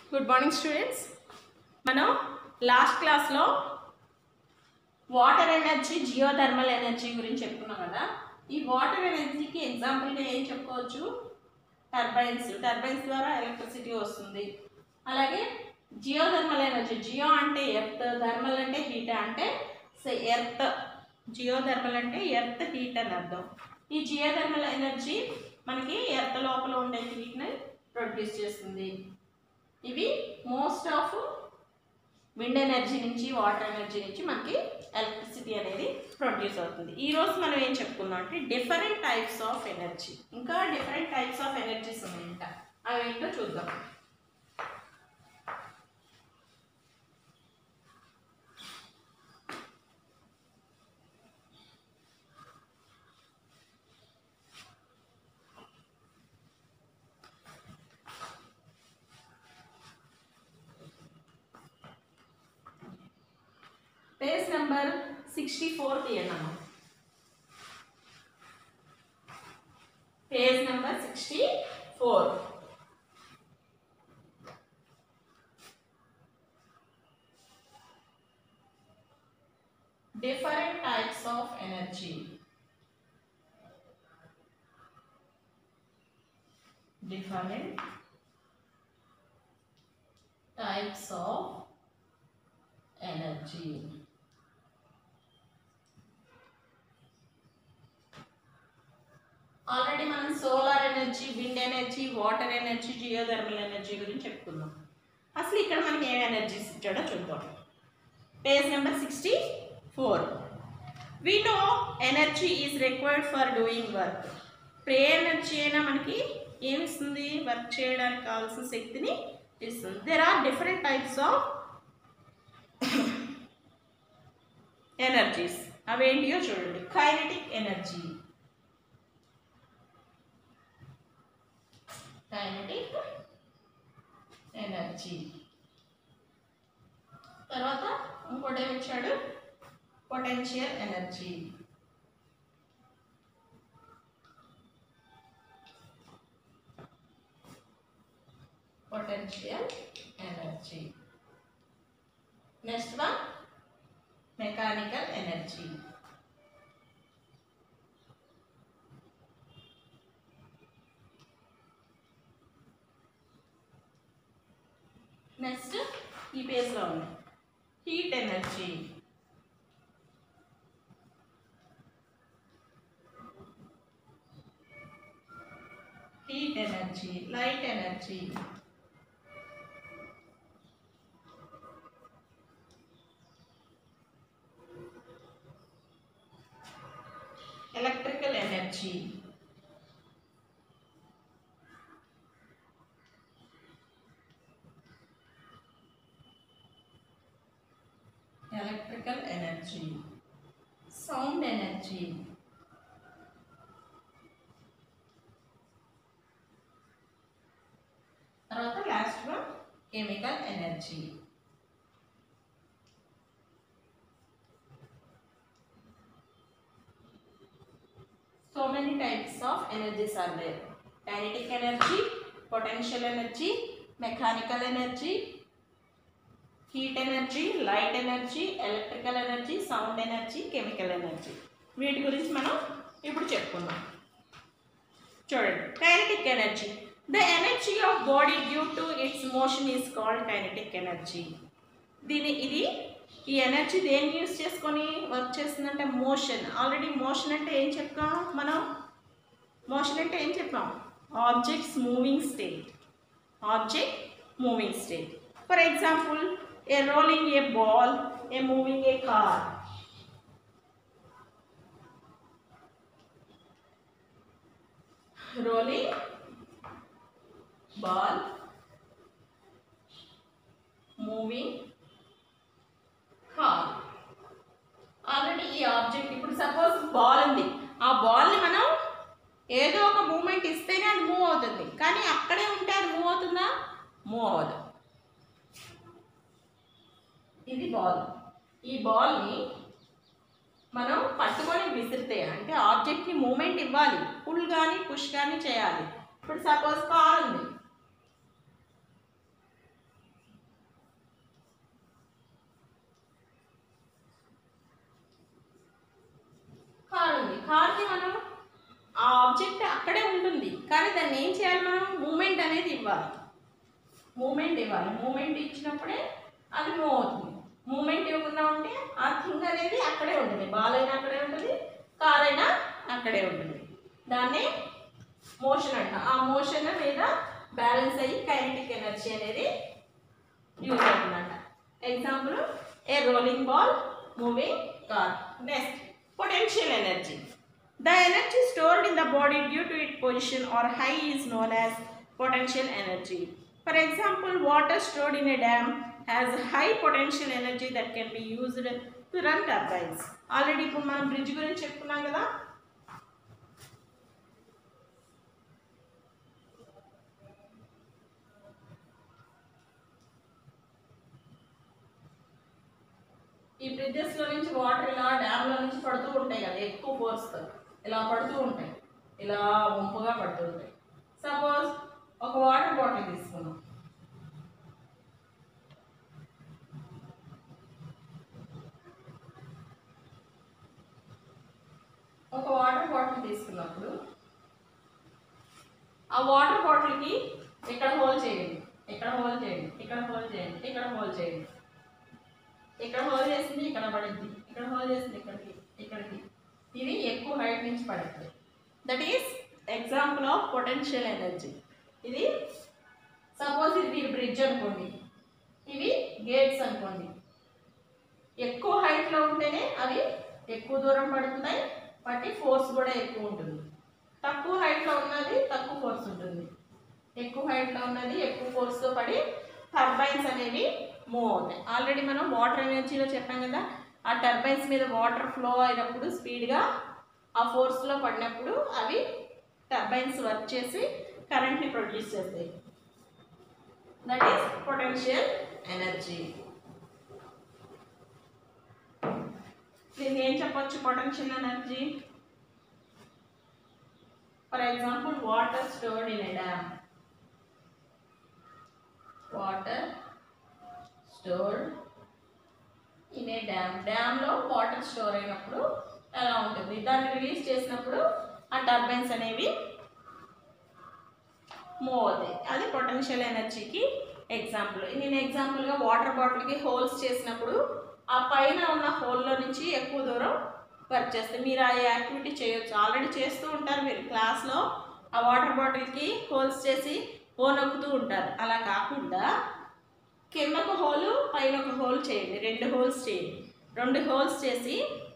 Good morning students మనం last క్లాస్లో water energy geothermal energy గురించి చెప్పుకున్నాం కదా ఈ వాటర్ ఎనర్జీకి ఎగ్జాంపుల్గా ఏం చెప్పుకోవచ్చు టర్బైన్స్ టర్బైన్స్ ద్వారా ఎలక్ట్రిసిటీ వస్తుంది అలాగే జియోథర్మల్ ఎనర్జీ జియో అంటే ఎర్త్ థర్మల్ అంటే హీట్ అంటే ఎర్త్ జియోథర్మల్ అంటే ఎర్త్ హీట్ అని అర్థం ఈ జియోథర్మల్ ఎనర్జీ మనకి ఎర్త్ లోపల ఉండే హీట్ని ప్రొడ్యూస్ చేస్తుంది ఇవి మోస్ట్ ఆఫ్ విండ్ ఎనర్జీ నుంచి వాటర్ ఎనర్జీ నుంచి మనకి ఎలక్ట్రిసిటీ అనేది ప్రొడ్యూస్ అవుతుంది ఈ రోజు మనం ఏం చెప్పుకుందాం అంటే డిఫరెంట్ టైప్స్ ఆఫ్ ఎనర్జీ ఇంకా డిఫరెంట్ టైప్స్ ఆఫ్ ఎనర్జీస్ ఉన్నాయంట అవి ఏంటో చూద్దాం పేజ్ నెంబర్ సిక్స్టీ ఫోర్ తీయండి అమ్మ page number sixty four different types of energy different types of energy already మనం solar energy wind energy water energy geothermal energy గురించి చెప్పుకుందాం అసలు ఇక్కడ మనకి ఏ ఎనర్జీస్ ఇచ్చాడో చూద్దాం page number sixty four we know energy is required for doing work ఇప్పుడు ఏ ఎనర్జీ అయినా మనకి ఏమి ఇస్తుంది వర్క్ చేయడానికి కావాల్సిన శక్తిని ఇస్తుంది there are different types of energies అవేంటియో చూడండి కైనటిక్ ఎనర్జీ కైనటిక్ ఎనర్జీ తర్వాత ఇంకోటి ఏమి ఇచ్చాడు potential energy potential energy next one mechanical energy next ఈ పేజ్లో ఉంది heat energy heat energy light energy electrical energy electrical energy sound energy తర్వాత last one chemical energy so many types of energies are there kinetic energy potential energy mechanical energy heat energy light energy electrical energy sound energy chemical energy వీటి గురించి మనం ఇప్పుడు చెప్పుకుందాం చూడండి kinetic energy the energy of body due to its motion is called kinetic energy దీని ఇది ఈ energy దేన్ని యూస్ చేసుకొని వర్క్ చేస్తుందంటే మోషన్ ఆల్రెడీ మోషన్ అంటే ఏం చెప్పాం మనం మోషన్ అంటే ఏం చెప్పాం objects moving state object moving state for example a rolling a ball a moving a car rolling ball moving car already ఈ ఆబ్జెక్ట్ ఇప్పుడు సపోజ్ బాల్ ఉంది ఆ బాల్ని మనం ఏదో ఒక మూమెంట్ ఇస్తేనే అది మూవ్ అవుతుంది కానీ అక్కడే ఉంటే అది మూవ్ అవుతుందా మూవ్ అవ్వదు ఇది బాల్ ఈ బాల్ని మనం పట్టుకొని విసిరితే అంటే ఆబ్జెక్ట్ని మూమెంట్ ఇవ్వాలి పుల్ కానీ పుష్ కానీ చేయాలి ఇప్పుడు సపోజ్ కార్ ఉంది కానీ దాన్ని ఏం చేయాలి మనం మూమెంట్ అనేది ఇవ్వాలి మూమెంట్ ఇవ్వాలి మూమెంట్ ఇచ్చినప్పుడే అది మూవ్ అవుతుంది మూమెంట్ ఇవ్వకుండా ఉంటే ఆ థింగ్ అనేది అక్కడే ఉంటుంది బాల్ అయినా అక్కడే ఉంటుంది కార్ అయినా అక్కడే ఉంటుంది దాన్ని మోషన్ అంట ఆ మోషన్ మీద బ్యాలెన్స్ అయ్యి కైనటిక్ ఎనర్జీ అనేది యూజ్ అవుతుందంట example a rolling ball moving car next potential energy the energy stored in the body due to it position or high is known as potential energy for example water stored in a dam has high potential energy that can be used to run turbines already ఇప్పుడు మనం bridge గురించి చెప్పుకున్నాం కదా ఈ bridges లో నుంచి water ఇలా dam లో నుంచి పడుతూ ఉంటాయి కదా ఎక్కువ ఫోర్స్ ఇలా పడుతూ ఉంటాయి ఇలా వంపుగా పడుతూ ఉంటాయి సపోజ్ ఒక వాటర్ బాటిల్ తీసుకున్నాం ఒక వాటర్ బాటిల్ తీసుకున్నప్పుడు ఆ వాటర్ బాటిల్కి ఇక్కడ హోల్ చేయండి ఇక్కడ హోల్ చేయండి ఇక్కడ హోల్ చేయండి ఇక్కడ హోల్ చేయండి ఇక్కడ హోల్ చేసింది ఇక్కడ పడింది ఇక్కడ హోల్ చేసింది ఇక్కడికి ఇక్కడికి ఇది ఎక్కువ హైట్ నుంచి పడుతుంది that is example of potential energy ఇది సపోజ్ ఇది బ్రిడ్జ్ అనుకోండి ఇవి గేట్స్ అనుకోండి ఎక్కువ హైట్లో ఉంటేనే అవి ఎక్కువ దూరం పడుతున్నాయి వాటి ఫోర్స్ కూడా ఎక్కువ ఉంటుంది తక్కువ హైట్లో ఉన్నది తక్కువ ఫోర్స్ ఉంటుంది ఎక్కువ హైట్లో ఉన్నది ఎక్కువ ఫోర్స్తో పడి టర్బైన్స్ అనేవి మూవ్ అవుతాయి ఆల్రెడీ మనం వాటర్ ఎనర్జీలో చెప్పాం కదా ఆ టర్బైన్స్ మీద వాటర్ ఫ్లో అయినప్పుడు స్పీడ్గా ఆ ఫోర్స్లో పడినప్పుడు అవి టర్బైన్స్ వర్క్ చేసి కరెంట్ని ప్రొడ్యూస్ చేస్తాయి దట్ ఈస్ పొటెన్షియల్ ఎనర్జీ దీన్ని ఏం చెప్పొచ్చు potential energy for example water stored in a dam water stored in a dam డ్యామ్లో వాటర్ స్టోర్ అయినప్పుడు ఎలా ఉంటుంది దాన్ని రిలీజ్ చేసినప్పుడు ఆ టర్బైన్స్ అనేవి మూవ్ అవుతాయి అది పొటెన్షియల్ ఎనర్జీకి ఎగ్జాంపుల్ నేను ఎగ్జాంపుల్గా వాటర్ బాటిల్కి హోల్స్ చేసినప్పుడు ఆ పైన ఉన్న హోల్లో నుంచి ఎక్కువ దూరం వర్క్ చేస్తాయి మీరు ఆ యాక్టివిటీ చేయొచ్చు ఆల్రెడీ చేస్తూ ఉంటారు మీరు క్లాస్లో ఆ వాటర్ బాటిల్కి హోల్స్ చేసి ఓ నొక్కుతూ ఉంటారు అలా కాకుండా కింద ఒక హోలు పైన ఒక హోల్ చేయండి రెండు హోల్స్ చేయండి రెండు హోల్స్ చేసి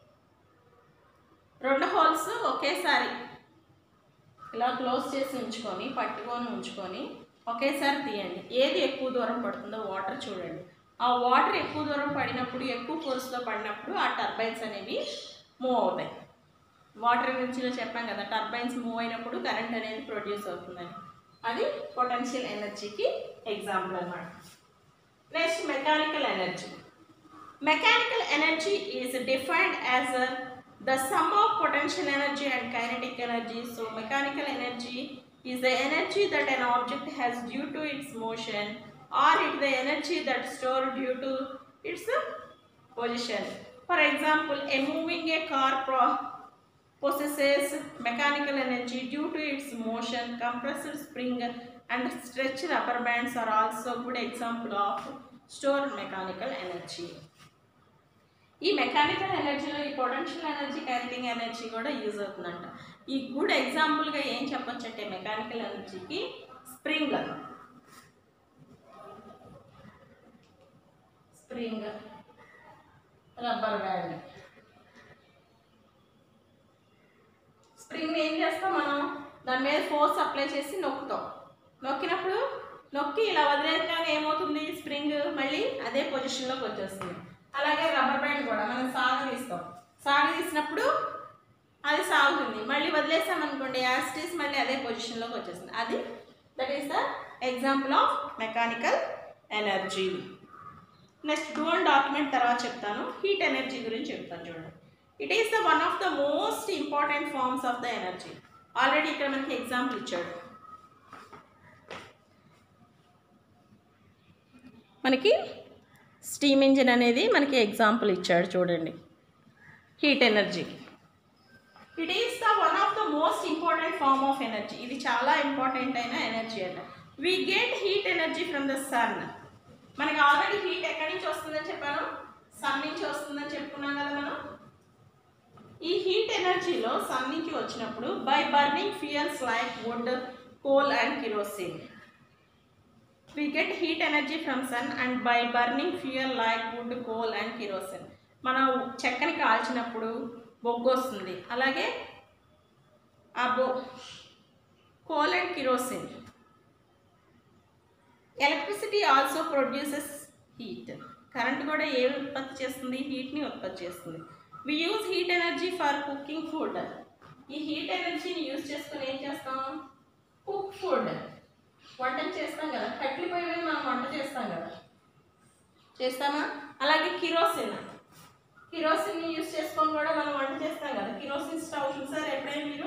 రెండు హోల్స్ ఒకేసారి ఇలా క్లోజ్ చేసి ఉంచుకొని పట్టుకొని ఉంచుకొని ఒకేసారి తీయండి ఏది ఎక్కువ దూరం పడుతుందో వాటర్ చూడండి ఆ వాటర్ ఎక్కువ దూరం పడినప్పుడు ఎక్కువ ఫోర్స్లో పడినప్పుడు ఆ టర్బైన్స్ అనేవి మూవ్ అవుతాయి వాటర్ ఎనర్జీలో చెప్పాం కదా టర్బైన్స్ మూవ్ అయినప్పుడు కరెంట్ అనేది ప్రొడ్యూస్ అవుతుందని అది పొటెన్షియల్ ఎనర్జీకి ఎగ్జాంపుల్ అన్నమాట next mechanical energy mechanical energy is defined as the sum of potential energy and kinetic energy so mechanical energy is the energy that an object has due to its motion or it the energy that stored due to its uh, position for example a moving a car pro- possesses mechanical energy due to its motion compressed spring and stretched rubber bands are also good example of stored mechanical energy ఈ mechanical ఎనర్జీలో ఈ potential energy kinetic energy కూడా use అవుతుందంట ఈ good ఎగ్జాంపుల్గా ఏం చెప్పొచ్చు అంటే మెకానికల్ ఎనర్జీకి spring spring rubber band spring ఏం చేస్తాం మనం దాని మీద ఫోర్స్ అప్లై చేసి నొక్కుతాం నొక్కినప్పుడు నొక్కి ఇలా వదిలేగానే ఏమవుతుంది స్ప్రింగ్ మళ్ళీ అదే పొజిషన్లోకి వచ్చేస్తుంది అలాగే రబ్బర్ బ్యాండ్ కూడా మనం సాగదీస్తాం సాగదీసినప్పుడు అది సాగుతుంది మళ్ళీ వదిలేసామనుకోండి యాస్టీస్ మళ్ళీ అదే పొజిషన్లోకి వచ్చేస్తుంది అది that is the example of mechanical energy next done document తర్వాత చెప్తాను హీట్ ఎనర్జీ గురించి చెప్తాను చూడండి it is the one of the most important forms of the energy already ఇక్కడ మనకి ఎగ్జాంపుల్ ఇచ్చాడు మనకి స్టీమ్ ఇంజిన్ అనేది మనకి ఎగ్జాంపుల్ ఇచ్చాడు చూడండి heat energy it is the one of the most important form of energy ఇది చాలా ఇంపార్టెంట్ అయిన ఎనర్జీ అంట we get heat energy from the sun మనకి ఆల్రెడీ హీట్ ఎక్కడి నుంచి వస్తుందని చెప్పాను సన్ నుంచి వస్తుందని చెప్పుకున్నాం కదా మనం ఈ హీట్ ఎనర్జీలో సన్ నుంచి వచ్చినప్పుడు by burning fuels like wood coal and kerosene we get heat energy from sun and by burning fuel like wood coal and kerosene మనం చెక్కని కాల్చినప్పుడు బొగ్గు వస్తుంది అలాగే ఆ బొ coal and kerosene electricity also produces heat current కూడా ఏ ఉత్పత్తి చేస్తుంది హీట్ని ఉత్పత్తి చేస్తుంది we use heat energy for cooking food ఈ హీట్ ఎనర్జీని యూజ్ చేసుకొని ఏం చేస్తాం కుక్ ఫుడ్ వంట చేస్తాం కదా కట్టెల పొయ్యి మీద మనం వంట చేస్తాం కదా చేస్తామా అలాగే కిరోసిన్ కిరోసిన్ యూజ్ చేసుకొని కూడా మనం వంట చేస్తాం కదా కిరోసిన్ స్టవ్ చూసారు ఎప్పుడైనా మీరు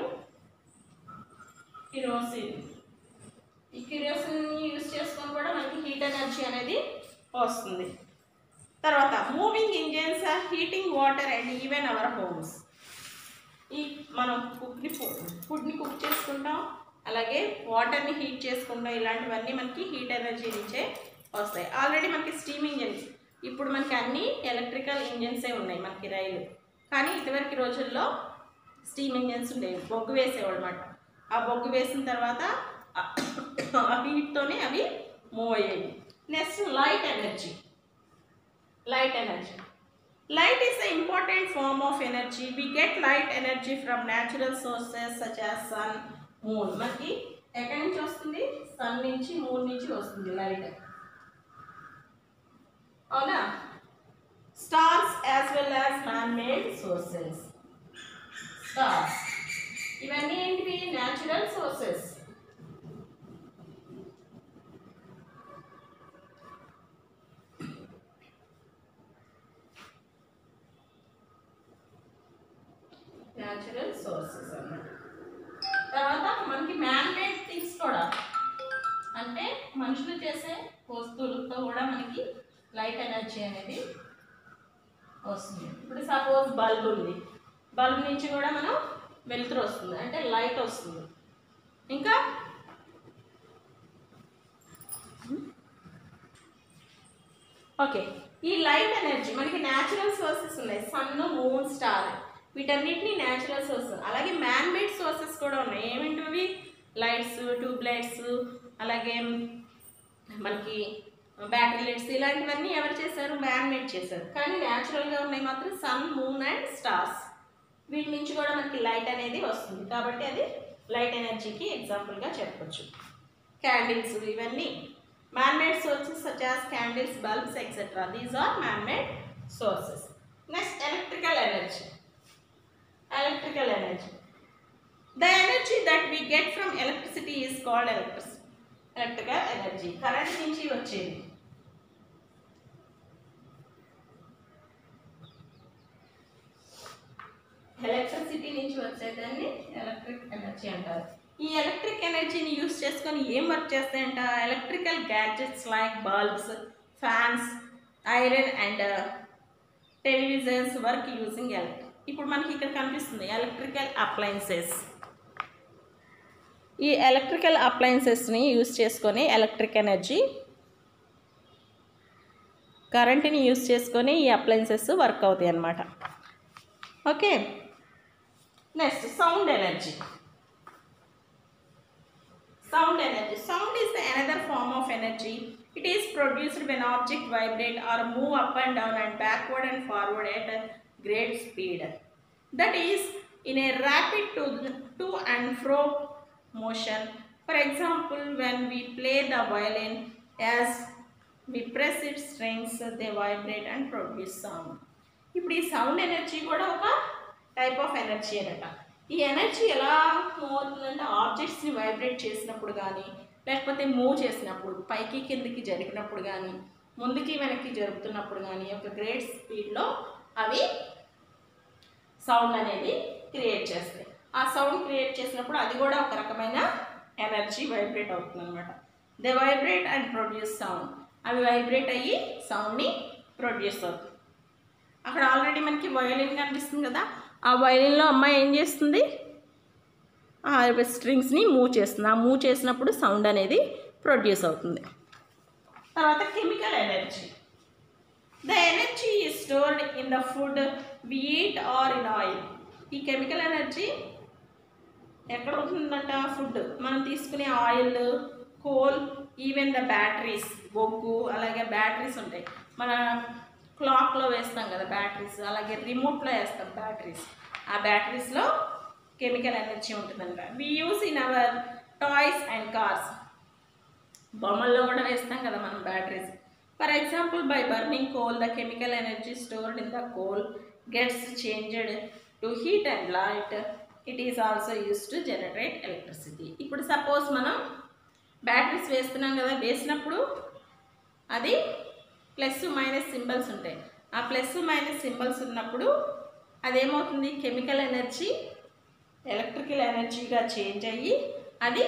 కిరోసిన్ ఈ కిరోసిన్ యూజ్ చేసుకొని కూడా మనకి హీట్ ఎనర్జీ అనేది వస్తుంది తర్వాత moving engines or heating water and even our homes ఈ మనం కుక్ని ఫుడ్ని కుక్ చేసుకుంటాం అలాగే వాటర్ని హీట్ చేసుకుంటాం ఇలాంటివన్నీ మనకి హీట్ ఎనర్జీ నుంచే వస్తాయి ఆల్రెడీ మనకి స్టీమ్ ఇంజన్స్ ఇప్పుడు మనకి అన్ని ఎలక్ట్రికల్ ఇంజన్సే ఉన్నాయి మనకి రైలు కానీ ఇదివరకు రోజుల్లో స్టీమ్ ఇంజన్స్ ఉండేవి బొగ్గు వేసేవాళ్ళు అనమాట ఆ బొగ్గు వేసిన తర్వాత ఆ హీట్తోనే అవి మూవ్ అయ్యేవి next light energy light energy light is an important form of energy we get light energy from natural sources such as sun moon మనకి ఎక్కడి నుంచి వస్తుంది సన్ నుంచి మూన్ నుంచి వస్తుంది లైట్ అవునా stars as well as man made sources stars ఇవన్నీ ఏంటివి న్యాచురల్ సోర్సెస్ న్యాచురల్ సోర్సెస్ అన్నమాట తర్వాత మనకి మ్యాన్ మేడ్ థింగ్స్ కూడా అంటే మనుషులు చేసే వస్తువులతో కూడా మనకి లైట్ ఎనర్జీ అనేది వస్తుంది ఇప్పుడు సపోజ్ బల్బ్ ఉంది బల్బ్ నుంచి కూడా మనం వెలుతురు వస్తుంది అంటే లైట్ వస్తుంది ఇంకా ఓకే ఈ లైట్ ఎనర్జీ మనకి న్యాచురల్ సోర్సెస్ ఉన్నాయి సన్ మూన్ స్టార్ వీటన్నిటిని న్యాచురల్ సోర్స్ అలాగే మ్యాన్ మేడ్ సోర్సెస్ కూడా ఉన్నాయి ఏమిటివి లైట్స్ ట్యూబ్ లైట్స్ అలాగే మనకి బ్యాటరీ లైట్స్ ఇలాంటివన్నీ ఎవరు చేశారు మ్యాన్ మేడ్ చేశారు కానీ న్యాచురల్గా ఉన్నాయి మాత్రం సన్ మూన్ అండ్ స్టార్స్ వీటి నుంచి కూడా మనకి లైట్ అనేది వస్తుంది కాబట్టి అది లైట్ ఎనర్జీకి ఎగ్జాంపుల్గా చెప్పొచ్చు క్యాండిల్స్ ఇవన్నీ man made sources such as candles bulbs etcetera these are man made sources next electrical energy electrical energy. The energy that we get from electricity is called electric- electrical energy. Current నుంచి వచ్చేది electricity నుంచి వచ్చేదాన్ని electric energy అంటారు ఈ electric ఎనర్జీని use చేసుకొని ఏం work చేస్తాయంట electrical gadgets like bulbs fans iron and televisions work using electric ఇప్పుడు మనకి ఇక్కడ కనిపిస్తుంది ఎలక్ట్రికల్ అప్లయన్సెస్ ఈ ఎలక్ట్రికల్ అప్లయన్సెస్ని యూస్ చేసుకొని ఎలక్ట్రిక్ ఎనర్జీ కరెంట్ని యూస్ చేసుకొని ఈ అప్లయన్సెస్ వర్క్ అవుతాయి అన్నమాట okay next sound energy Sound energy. Sound is the another form of energy. It is produced when object vibrate or move up and down and backward and forward at a great speed. That is in a rapid to, to and fro motion. For example, when we play the violin, as we press its strings, they vibrate and produce sound. ఇప్పుడు ఈ sound energy కూడా ఒక type of energy అనట ఈ energy ఎలా move అవుతుందంటే ఆబ్జెక్ట్స్ని vibrate చేసినప్పుడు కానీ లేకపోతే మూవ్ చేసినప్పుడు పైకి కిందికి జరిపినప్పుడు కానీ ముందుకి వెనక్కి జరుపుతున్నప్పుడు కానీ ఒక గ్రేట్ స్పీడ్లో అవి సౌండ్ అనేది క్రియేట్ చేస్తాయి ఆ సౌండ్ క్రియేట్ చేసినప్పుడు అది కూడా ఒక రకమైన ఎనర్జీ వైబ్రేట్ అవుతుంది అనమాట they vibrate and produce sound అవి వైబ్రేట్ అయ్యి సౌండ్ని ప్రొడ్యూస్ అవుతుంది అక్కడ ఆల్రెడీ మనకి వయోలిన్ కనిపిస్తుంది కదా ఆ వైలిన్లో అమ్మాయి ఏం చేస్తుంది ఆ స్ట్రింగ్స్ని మూవ్ చేస్తుంది ఆ మూవ్ చేసినప్పుడు సౌండ్ అనేది ప్రొడ్యూస్ అవుతుంది తర్వాత కెమికల్ ఎనర్జీ ద ఎనర్జీ ఈ stored in the food we eat or in oil ఈ కెమికల్ ఎనర్జీ ఎక్కడ ఉంటుందంట ఫుడ్ మనం తీసుకునే oil coal even the batteries బొగ్గు అలాగే బ్యాటరీస్ ఉంటాయి మన క్లాక్లో వేస్తాం కదా బ్యాటరీస్ అలాగే రిమోట్లో వేస్తాం బ్యాటరీస్ ఆ బ్యాటరీస్లో కెమికల్ ఎనర్జీ ఉంటుందంట we use in our toys and cars బొమ్మల్లో కూడా వేస్తాం కదా మనం batteries for example by burning coal the chemical energy stored in the coal gets changed to heat and light it is also use to generate electricity ఇప్పుడు suppose మనం batteries వేస్తున్నాం కదా వేసినప్పుడు అది ప్లస్ మైనస్ సింబల్స్ ఉంటాయి ఆ plus minus symbols ఉన్నప్పుడు అదేమవుతుంది కెమికల్ ఎనర్జీ ఎలక్ట్రికల్ ఎనర్జీగా చేంజ్ అయ్యి అది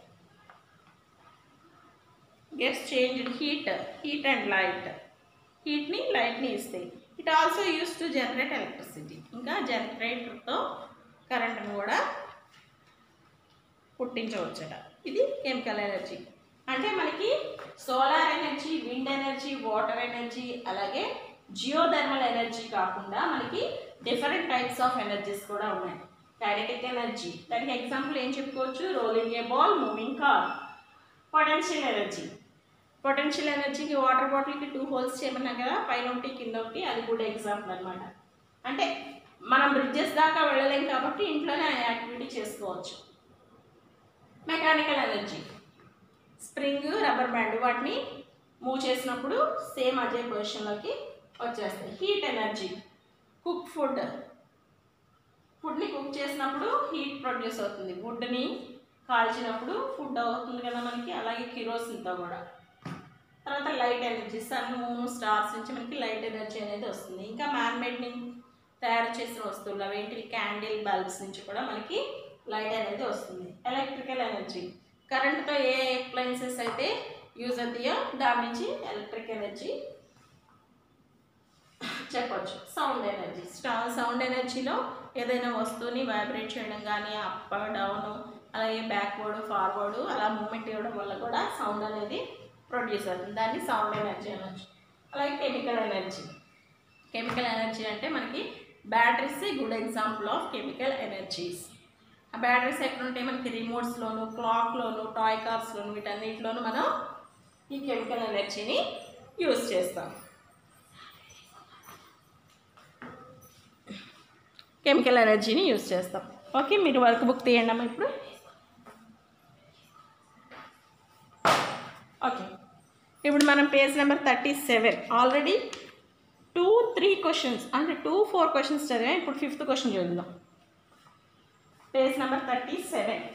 gets changed heat heat and light హీట్ని లైట్ని ఇస్తాయి it also use to generate electricity ఇంకా జనరేటర్తో కరెంట్ని కూడా పుట్టించవచ్చట ఇది కెమికల్ ఎనర్జీ అంటే మనకి solar energy wind energy water energy అలాగే జియోథర్మల్ ఎనర్జీ కాకుండా మనకి డిఫరెంట్ టైప్స్ ఆఫ్ ఎనర్జీస్ కూడా ఉన్నాయి కైనెటిక్ ఎనర్జీ దానికి ఎగ్జాంపుల్ ఏం చెప్పుకోవచ్చు rolling a ball moving car potential energy potential ఎనర్జీకి వాటర్ బాటిల్కి టూ హోల్స్ చేయమన్నాం కదా పైన ఒకటి కింద ఒకటి అది కూడా ఎగ్జాంపుల్ అనమాట అంటే మనం బ్రిడ్జెస్ దాకా వెళ్ళలేం కాబట్టి ఇంట్లోనే ఆ యాక్టివిటీ చేసుకోవచ్చు mechanical energy spring rubber band వాటిని మూవ్ చేసినప్పుడు సేమ్ అదే పొజిషన్లోకి వచ్చేస్తాయి హీట్ ఎనర్జీ కుక్ ఫుడ్ ఫుడ్ని కుక్ చేసినప్పుడు హీట్ ప్రొడ్యూస్ అవుతుంది వుడ్ని కాల్చినప్పుడు ఫుడ్ అవుతుంది కదా మనకి అలాగే కిరోసిన్తో కూడా తర్వాత light energy sun moon stars నుంచి మనకి లైట్ ఎనర్జీ అనేది వస్తుంది ఇంకా మ్యాన్మేడ్ని తయారు చేసిన వస్తువులు అవేంటివి క్యాండిల్ బల్బ్స్ నుంచి కూడా మనకి లైట్ అనేది వస్తుంది ఎలక్ట్రికల్ ఎనర్జీ కరెంట్తో ఏ అప్లయన్సెస్ అయితే యూజ్ అవుతాయో దాని నుంచి ఎలక్ట్రిక్ ఎనర్జీ చెప్పొచ్చు సౌండ్ ఎనర్జీ సౌండ్ ఎనర్జీలో ఏదైనా వస్తువుని వైబ్రేట్ చేయడం కానీ అప్ డౌన్ అలాగే బ్యాక్వర్డ్ ఫార్వర్డ్ అలా మూమెంట్ ఇవ్వడం వల్ల కూడా సౌండ్ అనేది ప్రొడ్యూస్ అవుతుంది దాన్ని సౌండ్ ఎనర్జీ అనొచ్చు అలాగే కెమికల్ ఎనర్జీ కెమికల్ ఎనర్జీ అంటే మనకి batteries good example of chemical energies ఆ బ్యాటరీస్ ఎక్కడ ఉంటాయి మనకి రిమోట్స్లోను క్లాక్లోను టాయ్ కార్స్లోను వీటన్నిటిలోనూ మనం ఈ కెమికల్ ఎనర్జీని యూస్ చేస్తాం కెమికల్ ఎనర్జీని యూస్ చేస్తాం ఓకే మీరు వర్క్ బుక్ తీయండి అమ్మా ఇప్పుడు ఓకే ఇప్పుడు మనం page number thirty seven already two three questions అంటే టూ ఫోర్ క్వశ్చన్స్ చదివాం ఇప్పుడు ఫిఫ్త్ క్వశ్చన్ చూద్దాం page number thirty seven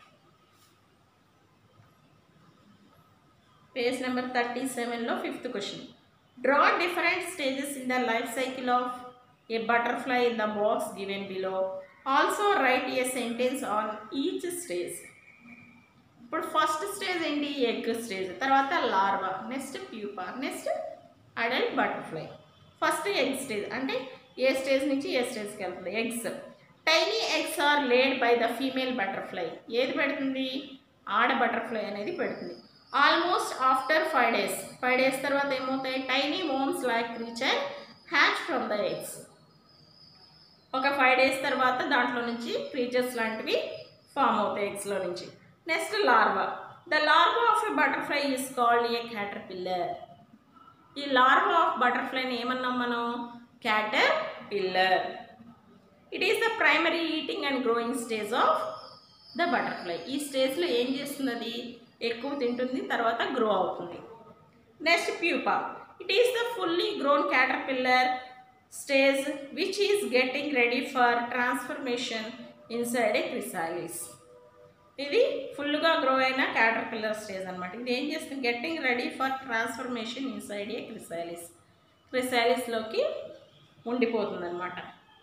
page number thirty సెవెన్లో fifth question draw different stages in the life cycle of a butterfly in the box given below also write a sentence on each stage ఇప్పుడు first stage ఏంటి egg stage తర్వాత larva next pupa next adult butterfly first egg stage అంటే ఏ stage నుంచి ఏ స్టేజ్కి వెళ్తుంది eggs tiny eggs are laid by the female butterfly ఏది పెడుతుంది ఆడ బటర్ఫ్లై అనేది పెడుతుంది almost after five days five days తర్వాత ఏమవుతాయి tiny worms like creature hatch from the eggs ఒక ఫైవ్ డేస్ తర్వాత దాంట్లో నుంచి క్రీచర్స్ లాంటివి ఫామ్ అవుతాయి ఎగ్స్లో నుంచి next larva the larva of a butterfly is called a caterpillar ఈ లార్వా ఆఫ్ బటర్ఫ్లైని ఏమన్నాం మనం caterpillar it is the primary eating and growing stage of the butterfly ఈ స్టేజ్లో ఏం చేస్తుంది అది ఎక్కువ తింటుంది తర్వాత గ్రో అవుతుంది next pupa it is the fully grown caterpillar stage which is getting ready for transformation inside a chrysalis ఇది ఫుల్గా గ్రో అయిన క్యాటర్ పిల్లర్ స్టేజ్ అనమాట ఇది ఏం చేస్తుంది getting ready for transformation inside a chrysalis క్రిసాలిస్లోకి ఉండిపోతుంది అనమాట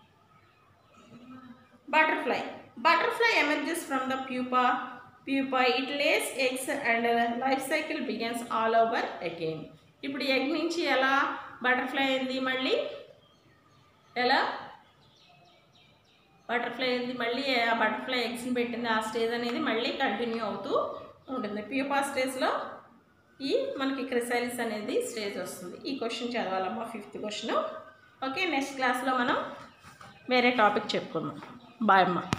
butterfly butterfly emerges from the pupa pupa it lays eggs and life cycle begins all over again ఇప్పుడు ఎగ్ నుంచి ఎలా బటర్ఫ్లై అయింది మళ్ళీ ఎలా బటర్ఫ్లై అనేది మళ్ళీ ఆ బటర్ఫ్లై ఎగ్స్ని పెట్టింది ఆ స్టేజ్ అనేది మళ్ళీ కంటిన్యూ అవుతూ ఉంటుంది ప్యూపా స్టేజ్లో ఈ మనకి క్రిసైలిస్ అనేది స్టేజ్ వస్తుంది ఈ క్వశ్చన్ చదవాలమ్మా ఫిఫ్త్ క్వశ్చన్ ఓకే నెక్స్ట్ క్లాస్లో మనం వేరే టాపిక్ చెప్పుకుందాం బాయ్ అమ్మా